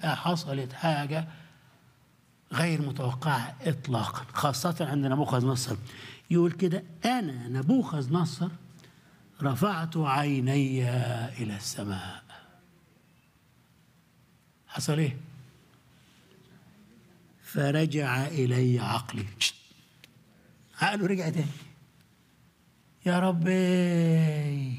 فجأة حصلت حاجة غير متوقعة إطلاقا خاصة عند نبوخذ نصر يقول كده أنا نبوخذ نصر رفعت عيني إلى السماء حصل إيه؟ فرجع إلي عقلي عقله رجع تاني يا ربي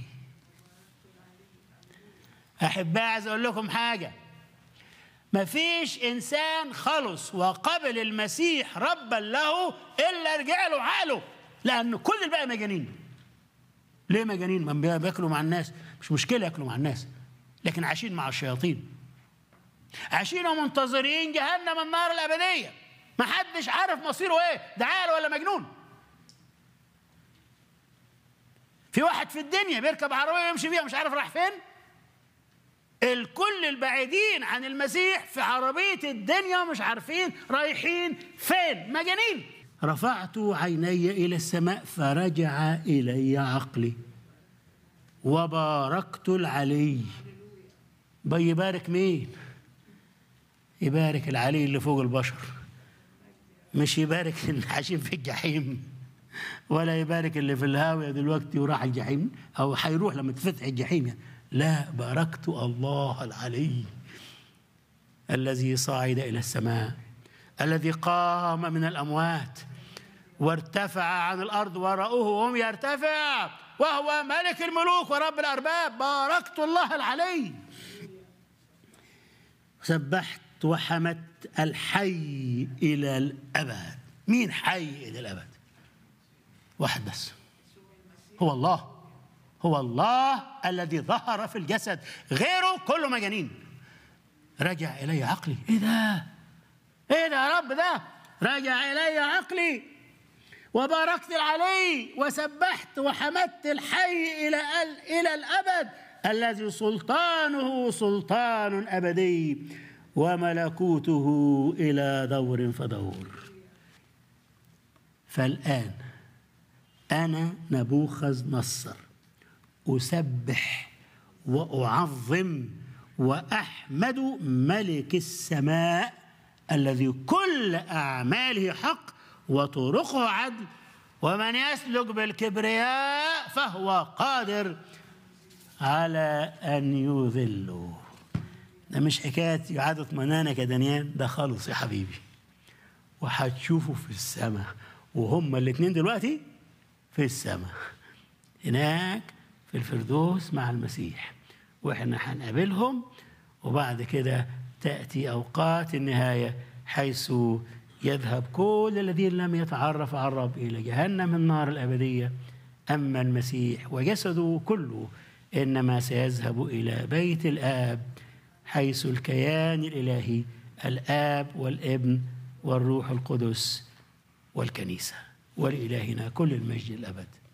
أحبائي عايز أقول لكم حاجة مفيش إنسان خلص وقبل المسيح ربا له إلا رجع له عقله لأن كل الباقي مجانين ليه مجانين؟ ما بياكلوا مع الناس مش مشكلة ياكلوا مع الناس لكن عايشين مع الشياطين عايشين ومنتظرين جهنم النار الأبدية ما حدش عارف مصيره ايه ده عاقل ولا مجنون في واحد في الدنيا بيركب عربية ويمشي بيها مش عارف راح فين الكل البعيدين عن المسيح في عربية الدنيا مش عارفين رايحين فين مجانين رفعت عيني إلى السماء فرجع إلي عقلي وباركت العلي بيبارك مين يبارك العلي اللي فوق البشر مش يبارك اللي عايشين في الجحيم ولا يبارك اللي في الهاوية دلوقتي وراح الجحيم أو هيروح لما تفتح الجحيم يعني. لا باركت الله العلي الذي صعد إلى السماء الذي قام من الأموات وارتفع عن الأرض ورأوه وهم يرتفع وهو ملك الملوك ورب الأرباب باركت الله العلي سبحت وحمدت الحي إلى الأبد مين حي إلى الأبد واحد بس هو الله هو الله الذي ظهر في الجسد غيره كله مجانين رجع إلي عقلي إيه ده إيه ده يا رب ده رجع إلي عقلي وباركت العلي وسبحت وحمدت الحي إلى إلى الأبد الذي سلطانه سلطان أبدي وملكوته إلى دور فدور فالآن أنا نبوخذ نصر أسبح وأعظم وأحمد ملك السماء الذي كل أعماله حق وطرقه عدل ومن يسلك بالكبرياء فهو قادر على أن يذله ده مش حكاية إعادة اطمئنانك يا دانيال ده خالص يا حبيبي وهتشوفه في السماء وهما الاثنين دلوقتي في السماء هناك في الفردوس مع المسيح واحنا هنقابلهم وبعد كده تأتي أوقات النهاية حيث يذهب كل الذين لم يتعرف على الرب إلى جهنم النار الأبدية أما المسيح وجسده كله إنما سيذهب إلى بيت الآب حيث الكيان الإلهي الآب والابن والروح القدس والكنيسة ولإلهنا كل المجد الأبد